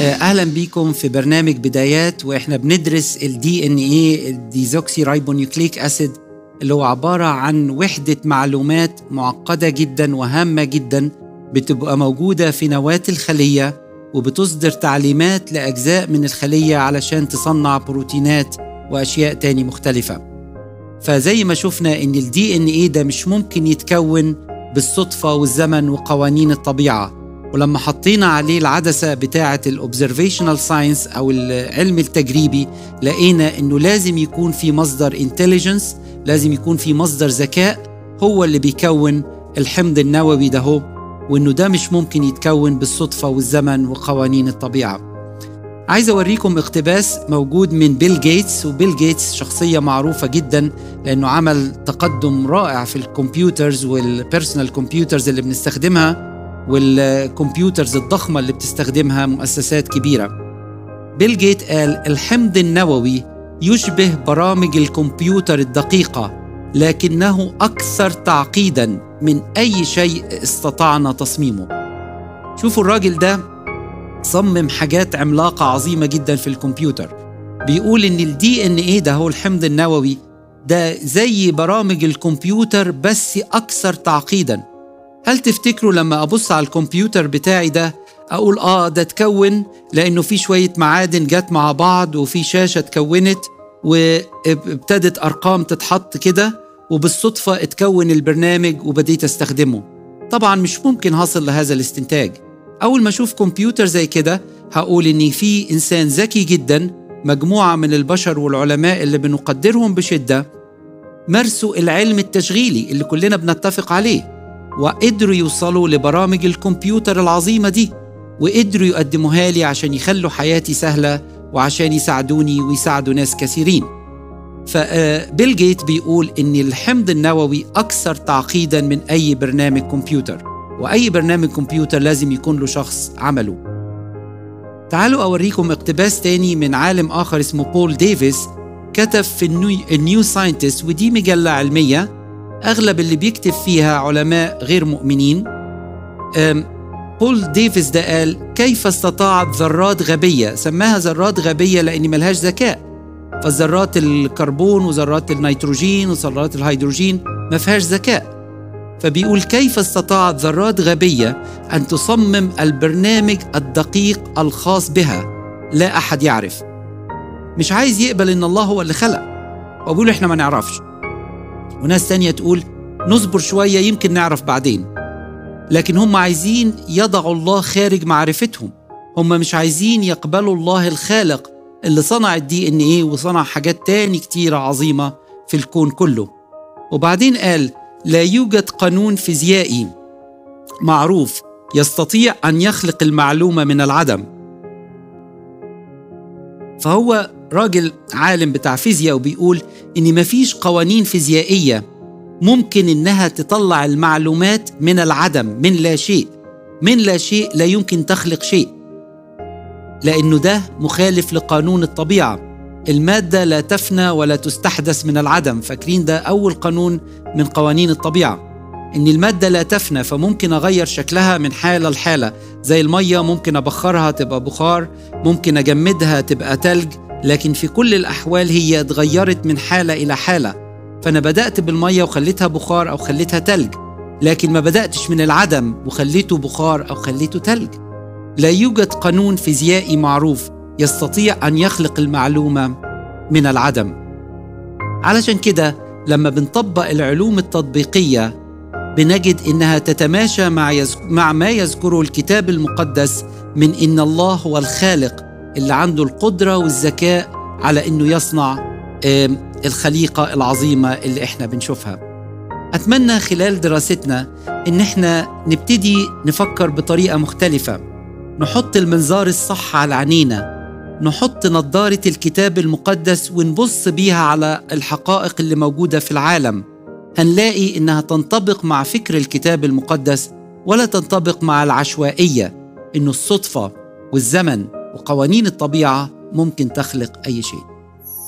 اهلا بيكم في برنامج بدايات واحنا بندرس الدي ان ايه الديزوكسي رايبونيوكليك اسيد اللي هو عباره عن وحده معلومات معقده جدا وهامه جدا بتبقى موجوده في نواه الخليه وبتصدر تعليمات لاجزاء من الخليه علشان تصنع بروتينات واشياء تاني مختلفه فزي ما شفنا ان الدي ان ايه ده مش ممكن يتكون بالصدفه والزمن وقوانين الطبيعه ولما حطينا عليه العدسه بتاعه الاوبزرفيشنال ساينس او العلم التجريبي لقينا انه لازم يكون في مصدر انتليجنس لازم يكون في مصدر ذكاء هو اللي بيكون الحمض النووي ده هو وانه ده مش ممكن يتكون بالصدفه والزمن وقوانين الطبيعه عايز اوريكم اقتباس موجود من بيل جيتس وبيل جيتس شخصيه معروفه جدا لانه عمل تقدم رائع في الكمبيوترز والبيرسونال كمبيوترز اللي بنستخدمها والكمبيوترز الضخمه اللي بتستخدمها مؤسسات كبيره بيل جيت قال الحمض النووي يشبه برامج الكمبيوتر الدقيقه لكنه اكثر تعقيدا من اي شيء استطعنا تصميمه شوفوا الراجل ده صمم حاجات عملاقه عظيمه جدا في الكمبيوتر بيقول ان الدي ان ايه ده هو الحمض النووي ده زي برامج الكمبيوتر بس اكثر تعقيدا هل تفتكروا لما ابص على الكمبيوتر بتاعي ده اقول اه ده اتكون لانه في شويه معادن جت مع بعض وفي شاشه اتكونت وابتدت ارقام تتحط كده وبالصدفه اتكون البرنامج وبديت استخدمه طبعا مش ممكن هصل لهذا الاستنتاج اول ما اشوف كمبيوتر زي كده هقول ان في انسان ذكي جدا مجموعه من البشر والعلماء اللي بنقدرهم بشده مارسوا العلم التشغيلي اللي كلنا بنتفق عليه وقدروا يوصلوا لبرامج الكمبيوتر العظيمه دي وقدروا يقدموها لي عشان يخلوا حياتي سهله وعشان يساعدوني ويساعدوا ناس كثيرين فبيل جيت بيقول ان الحمض النووي اكثر تعقيدا من اي برنامج كمبيوتر واي برنامج كمبيوتر لازم يكون له شخص عمله تعالوا اوريكم اقتباس تاني من عالم اخر اسمه بول ديفيس كتب في النيو, النيو ساينتست ودي مجله علميه اغلب اللي بيكتب فيها علماء غير مؤمنين بول ديفيس ده قال كيف استطاعت ذرات غبيه سماها ذرات غبيه لان ملهاش ذكاء فالذرات الكربون وذرات النيتروجين وذرات الهيدروجين ما فيهاش ذكاء فبيقول كيف استطاعت ذرات غبيه ان تصمم البرنامج الدقيق الخاص بها لا احد يعرف مش عايز يقبل ان الله هو اللي خلق وبيقول احنا ما نعرفش وناس تانية تقول نصبر شوية يمكن نعرف بعدين لكن هم عايزين يضعوا الله خارج معرفتهم هم مش عايزين يقبلوا الله الخالق اللي صنع الدي ان ايه وصنع حاجات تاني كتيرة عظيمة في الكون كله وبعدين قال لا يوجد قانون فيزيائي معروف يستطيع ان يخلق المعلومه من العدم فهو راجل عالم بتاع فيزياء وبيقول ان مفيش قوانين فيزيائيه ممكن انها تطلع المعلومات من العدم من لا شيء من لا شيء لا يمكن تخلق شيء لانه ده مخالف لقانون الطبيعه الماده لا تفنى ولا تستحدث من العدم فاكرين ده اول قانون من قوانين الطبيعه ان الماده لا تفنى فممكن اغير شكلها من حاله لحاله زي الميه ممكن ابخرها تبقى بخار ممكن اجمدها تبقى تلج لكن في كل الاحوال هي اتغيرت من حاله الى حاله فانا بدات بالميه وخليتها بخار او خليتها تلج لكن ما بداتش من العدم وخليته بخار او خليته تلج لا يوجد قانون فيزيائي معروف يستطيع ان يخلق المعلومه من العدم علشان كده لما بنطبق العلوم التطبيقيه بنجد انها تتماشى مع يز... مع ما يذكره الكتاب المقدس من ان الله هو الخالق اللي عنده القدره والذكاء على انه يصنع الخليقه العظيمه اللي احنا بنشوفها. اتمنى خلال دراستنا ان احنا نبتدي نفكر بطريقه مختلفه نحط المنظار الصح على عينينا نحط نظاره الكتاب المقدس ونبص بيها على الحقائق اللي موجوده في العالم هنلاقي انها تنطبق مع فكر الكتاب المقدس ولا تنطبق مع العشوائيه انه الصدفه والزمن وقوانين الطبيعه ممكن تخلق اي شيء